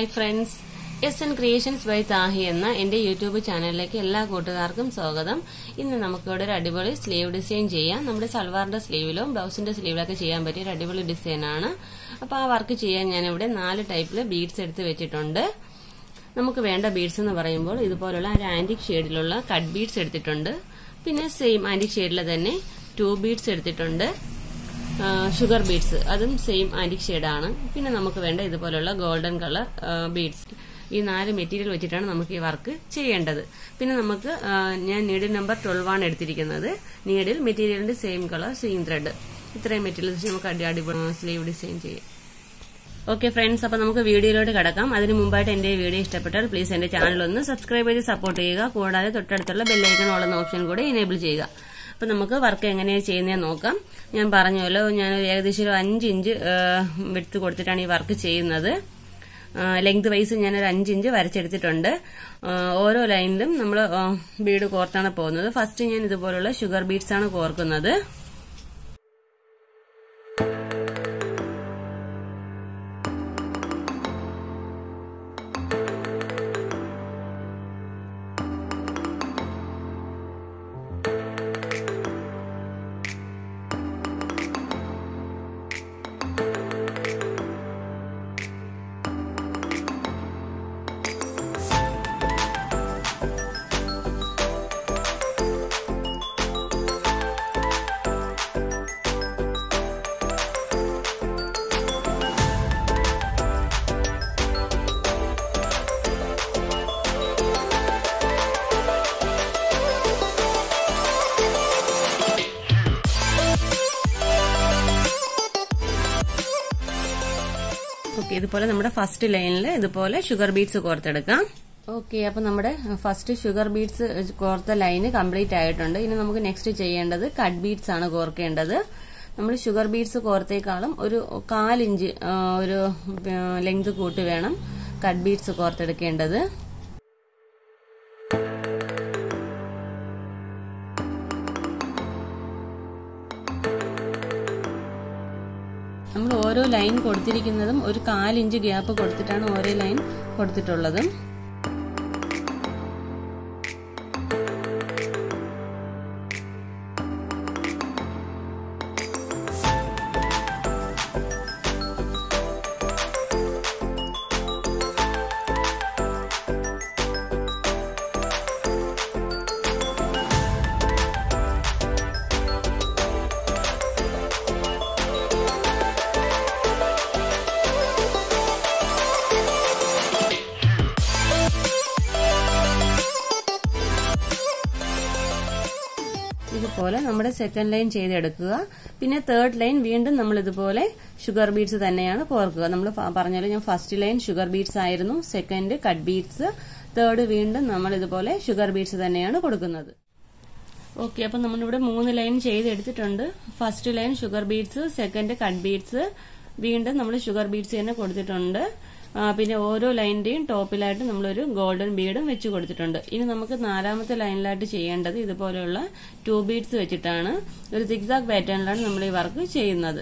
friends S N creations by Thahi എന്ന എന്റെ YouTube ചാനലിലേക്ക് എല്ലാ കൂട്ടുകാർക്കും സ്വാഗതം ഇന്ന് നമുക്കിവിടെ ഒരു അടിപൊളി സ്ലീവ് ഡിസൈൻ ചെയ്യാം നമ്മുടെ സൽവാറിന്റെ സ്ലീവിലും ബ്ലൗസിന്റെ സ്ലീവിലൊക്കെ ചെയ്യാൻ പറ്റിയ ഒരു അടിപൊളി ഡിസൈനാണ് അപ്പൊ ആ വർക്ക് ചെയ്യാൻ ഞാനിവിടെ നാല് ടൈപ്പിൽ ബീഡ്സ് എടുത്ത് വെച്ചിട്ടുണ്ട് നമുക്ക് വേണ്ട ബീഡ്സ് എന്ന് പറയുമ്പോൾ ഇതുപോലുള്ള ഒരു ആന്റിക് ഷെയ്ഡിലുള്ള കട്ട് ബീഡ്സ് എടുത്തിട്ടുണ്ട് പിന്നെ സെയിം ആന്റിക് ഷെയ്ഡിലെ തന്നെ ടു ബീഡ്സ് എടുത്തിട്ടുണ്ട് ഷുഗർ ബീഡ്സ് അതും സെയിം ആന്റിക് ഷെയ്ഡാണ് പിന്നെ നമുക്ക് വേണ്ട ഇതുപോലുള്ള ഗോൾഡൻ കളർ ബീഡ്സ് ഈ നാല് മെറ്റീരിയൽ വെച്ചിട്ടാണ് നമുക്ക് ഈ വർക്ക് ചെയ്യേണ്ടത് പിന്നെ നമുക്ക് ഞാൻ നീഡിൽ നമ്പർ ട്വൽവ് ആണ് എടുത്തിരിക്കുന്നത് നീഡിൽ മെറ്റീരിയലിന്റെ സെയിം കളർ സെയിം ത്രെഡ് ഇത്രയും മെറ്റീരിയൽ വെച്ച് നമുക്ക് അടി അടിപൊളി സ്ലീവ് ഡിസൈൻ ചെയ്യാം ഓക്കെ ഫ്രണ്ട്സ് അപ്പൊ നമുക്ക് വീഡിയോയിലോട്ട് കിടക്കാം അതിന് മുമ്പായിട്ട് എന്റെ വീഡിയോ ഇഷ്ടപ്പെട്ടാൽ പ്ലീസ് എന്റെ ചാനൽ ഒന്ന് സബ്സ്ക്രൈബ് ചെയ്ത് സപ്പോർട്ട് ചെയ്യുക കൂടാതെ തൊട്ടടുത്തുള്ള ബെല്ലൈക്കൺ ഉള്ള ഓപ്ഷൻ കൂടെ എനേബിൾ ചെയ്യുക അപ്പൊ നമുക്ക് വർക്ക് എങ്ങനെയാണ് ചെയ്യുന്നതെന്ന് നോക്കാം ഞാൻ പറഞ്ഞല്ലോ ഞാൻ ഏകദേശം ഒരു അഞ്ച് ഇഞ്ച് വെടുത്ത് കൊടുത്തിട്ടാണ് ഈ വർക്ക് ചെയ്യുന്നത് ലെങ്ത് വൈസ് ഞാൻ ഒരു അഞ്ച് ഇഞ്ച് വരച്ചെടുത്തിട്ടുണ്ട് ഓരോ ലൈനിലും നമ്മൾ ബീഡ് കോർത്താണ് പോകുന്നത് ഫസ്റ്റ് ഞാൻ ഇതുപോലുള്ള ഷുഗർ ബീഡ്സ് ആണ് കോർക്കുന്നത് ഓക്കെ ഇതുപോലെ നമ്മുടെ ഫസ്റ്റ് ലൈനിൽ ഇതുപോലെ ഷുഗർ ബീഡ്സ് കോർത്തെടുക്കാം ഓക്കെ അപ്പൊ നമ്മുടെ ഫസ്റ്റ് ഷുഗർ ബീഡ്സ് കോർത്ത ലൈന് കംപ്ലീറ്റ് ആയിട്ടുണ്ട് ഇനി നമുക്ക് നെക്സ്റ്റ് ചെയ്യേണ്ടത് കട്ട് ബീഡ്സ് ആണ് കോർക്കേണ്ടത് നമ്മൾ ഷുഗർ ബീഡ്സ് കോർത്തേക്കാളും ഒരു കാലിഞ്ച് ഒരു ലെങ്ത് കൂട്ടി വേണം കട്ട് ബീഡ്സ് കോർത്തെടുക്കേണ്ടത് നമ്മൾ ഓരോ ലൈൻ കൊടുത്തിരിക്കുന്നതും ഒരു കാലിഞ്ച് ഗ്യാപ്പ് കൊടുത്തിട്ടാണ് ഓരോ ലൈൻ കൊടുത്തിട്ടുള്ളത് ഇതുപോലെ നമ്മുടെ സെക്കൻഡ് ലൈൻ ചെയ്തെടുക്കുക പിന്നെ തേർഡ് ലൈൻ വീണ്ടും നമ്മൾ ഇതുപോലെ ഷുഗർ ബീഡ്സ് തന്നെയാണ് കോർക്കുക നമ്മൾ പറഞ്ഞാലും ഞാൻ ഫസ്റ്റ് ലൈൻ ഷുഗർ ബീഡ്സ് ആയിരുന്നു സെക്കൻഡ് കട്ട് ബീഡ്സ് തേർഡ് വീണ്ടും നമ്മൾ ഇതുപോലെ ഷുഗർ ബീഡ്സ് തന്നെയാണ് കൊടുക്കുന്നത് ഓക്കെ അപ്പൊ നമ്മളിവിടെ മൂന്ന് ലൈൻ ചെയ്തെടുത്തിട്ടുണ്ട് first line sugar beads second cut beads വീണ്ടും നമ്മൾ ഷുഗർ ബീഡ്സ് തന്നെ കൊടുത്തിട്ടുണ്ട് പിന്നെ ഓരോ ലൈനിന്റെയും ടോപ്പിലായിട്ട് നമ്മളൊരു ഗോൾഡൻ ബീഡും വെച്ച് കൊടുത്തിട്ടുണ്ട് ഇനി നമുക്ക് നാലാമത്തെ ലൈനിലായിട്ട് ചെയ്യേണ്ടത് ഇതുപോലെയുള്ള ടു ബീഡ്സ് വെച്ചിട്ടാണ് ഒരു സിക്സാക് പാറ്റേണിലാണ് നമ്മൾ ഈ വർക്ക് ചെയ്യുന്നത്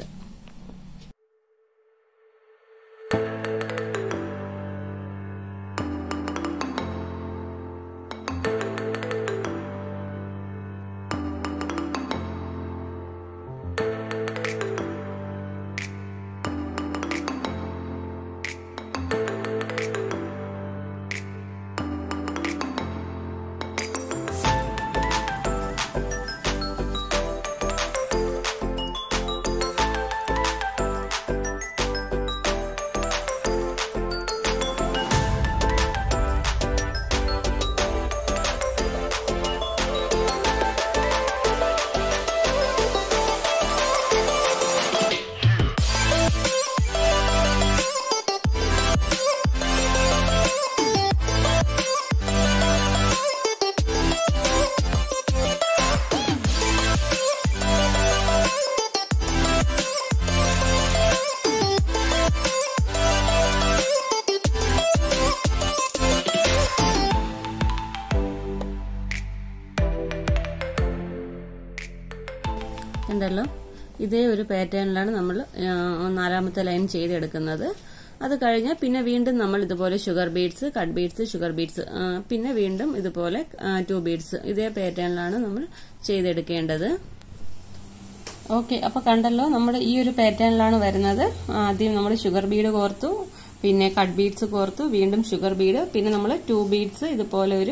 ഉണ്ടല്ലോ ഇതേ ഒരു പാറ്റേണിലാണ് നമ്മൾ നാലാമത്തെ ലൈൻ ചെയ്തെടുക്കുന്നത് അത് കഴിഞ്ഞ് പിന്നെ വീണ്ടും നമ്മൾ ഇതുപോലെ sugar beads cut beads sugar beads പിന്നെ വീണ്ടും ഇതുപോലെ ടു ബീഡ്സ് ഇതേ പാറ്റേണിലാണ് നമ്മൾ ചെയ്തെടുക്കേണ്ടത് ഓക്കെ അപ്പൊ കണ്ടല്ലോ നമ്മുടെ ഈ ഒരു പാറ്റേണിലാണ് വരുന്നത് ആദ്യം നമ്മൾ ഷുഗർ ബീഡ് കോർത്തു പിന്നെ കട്ട് ബീഡ്സ് കോർത്തു വീണ്ടും ഷുഗർ ബീഡ് പിന്നെ നമ്മൾ ടു ബീഡ്സ് ഇതുപോലെ ഒരു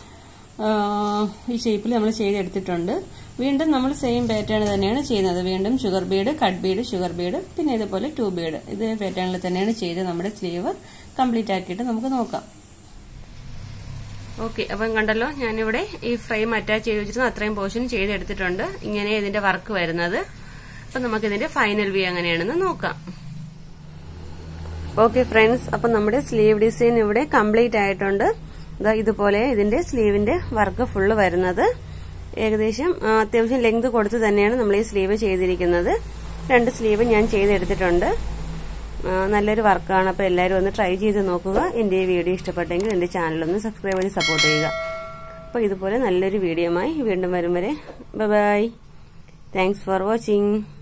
ഈ ഷേപ്പിൽ നമ്മൾ ചെയ്തെടുത്തിട്ടുണ്ട് വീണ്ടും നമ്മൾ സെയിം പാറ്റേൺ തന്നെയാണ് ചെയ്യുന്നത് വീണ്ടും sugar bead cut bead sugar bead പിന്നെ ഇതുപോലെ ടു ബീഡ് ഇത് പാറ്റേണിൽ തന്നെയാണ് ചെയ്ത് നമ്മുടെ സ്ലീവ് കംപ്ലീറ്റ് ആക്കിയിട്ട് നമുക്ക് നോക്കാം ഓക്കെ അപ്പം കണ്ടല്ലോ ഞാനിവിടെ ഈ ഫ്രെയിം അറ്റാച്ച് ചെയ്ത് വെച്ചിരുന്ന അത്രയും പോർഷൻ ചെയ്തെടുത്തിട്ടുണ്ട് ഇങ്ങനെ ഇതിന്റെ വർക്ക് വരുന്നത് അപ്പം നമുക്കിതിന്റെ ഫൈനൽ വ്യൂ എങ്ങനെയാണെന്ന് നോക്കാം ഓക്കെ ഫ്രണ്ട്സ് അപ്പം നമ്മുടെ സ്ലീവ് ഡിസൈൻ ഇവിടെ കംപ്ലീറ്റ് ആയിട്ടുണ്ട് ഇതുപോലെ ഇതിന്റെ സ്ലീവിന്റെ വർക്ക് ഫുള്ള് വരുന്നത് ഏകദേശം അത്യാവശ്യം ലെങ്ത് കൊടുത്ത് തന്നെയാണ് നമ്മൾ ഈ സ്ലീവ് ചെയ്തിരിക്കുന്നത് രണ്ട് സ്ലീവ് ഞാൻ ചെയ്തെടുത്തിട്ടുണ്ട് നല്ലൊരു വർക്കാണ് അപ്പോൾ എല്ലാവരും ഒന്ന് ട്രൈ ചെയ്ത് നോക്കുക എൻ്റെ ഈ വീഡിയോ ഇഷ്ടപ്പെട്ടെങ്കിൽ എൻ്റെ ചാനലൊന്ന് സബ്സ്ക്രൈബ് ചെയ്ത് സപ്പോർട്ട് ചെയ്യുക അപ്പോൾ ഇതുപോലെ നല്ലൊരു വീഡിയോയുമായി വീണ്ടും വരും വരെ ബൈ താങ്ക്സ് ഫോർ വാച്ചിങ്